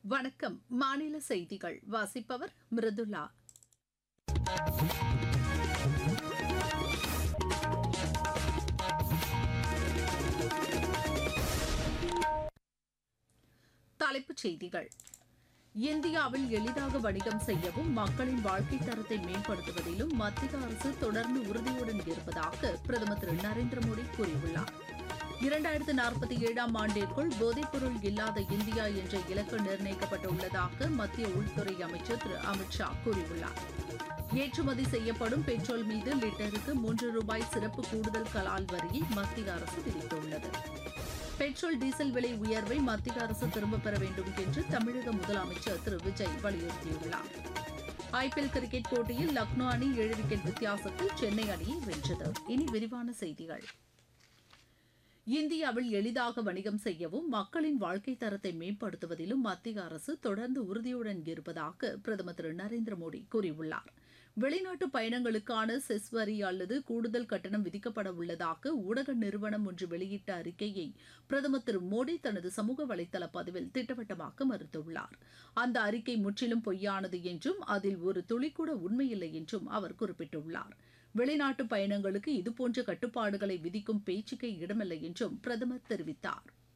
வணக்கம் மாநில செய்திகள் வாசிப்பவர் மிருதுளா தலைப்புச் செய்திகள் இந்தியாவில் எளிதாக வணிகம் செய்யவும் மக்களின் வாழ்க்கை தரத்தை மேம்படுத்துவதிலும் மத்திய அரசு தொடர்ந்து உறுதியுடன் இருப்பதாக பிரதமர் திரு நரேந்திர மோடி கூறியுள்ளார் இரண்டாயிரத்து நாற்பத்தி ஏழாம் ஆண்டிற்குள் போதைப்பொருள் இல்லாத இந்தியா என்ற இலக்கு நிர்ணயிக்கப்பட்டுள்ளதாக மத்திய உள்துறை அமைச்சர் திரு அமித் ஷா கூறியுள்ளார் ஏற்றுமதி செய்யப்படும் பெட்ரோல் மீது லிட்டருக்கு மூன்று ரூபாய் சிறப்பு கூடுதல் கலால் வரியை மத்திய அரசு விதித்துள்ளது பெட்ரோல் டீசல் விலை உயர்வை மத்திய அரசு திரும்பப் பெற வேண்டும் என்று தமிழக முதலமைச்சர் திரு விஜய் வலியுறுத்தியுள்ளார் ஐபிஎல் கிரிக்கெட் போட்டியில் லக்னோ அணி ஏழு விக்கெட் வித்தியாசத்தில் சென்னை அணியை வென்றது இனி விரிவான செய்திகள் இந்தியாவில் எளிதாக வணிகம் செய்யவும் மக்களின் வாழ்க்கை தரத்தை மேம்படுத்துவதிலும் மத்திய அரசு தொடர்ந்து உறுதியுடன் இருப்பதாக பிரதமர் திரு நரேந்திர மோடி கூறியுள்ளார் வெளிநாட்டு பயணங்களுக்கான செஸ் வரி அல்லது கூடுதல் கட்டணம் விதிக்கப்பட உள்ளதாக ஊடக நிறுவனம் ஒன்று வெளியிட்ட அறிக்கையை பிரதமர் திரு மோடி தனது சமூக வலைதள பதிவில் திட்டவட்டமாக மறுத்துள்ளார் அந்த அறிக்கை முற்றிலும் பொய்யானது என்றும் அதில் ஒரு துளிக்கூட உண்மையில்லை என்றும் அவர் குறிப்பிட்டுள்ளார் வெளிநாட்டு பயணங்களுக்கு இதுபோன்ற கட்டுப்பாடுகளை விதிக்கும் பேச்சுக்கே இடமில்லை என்றும் பிரதமர் தெரிவித்தார்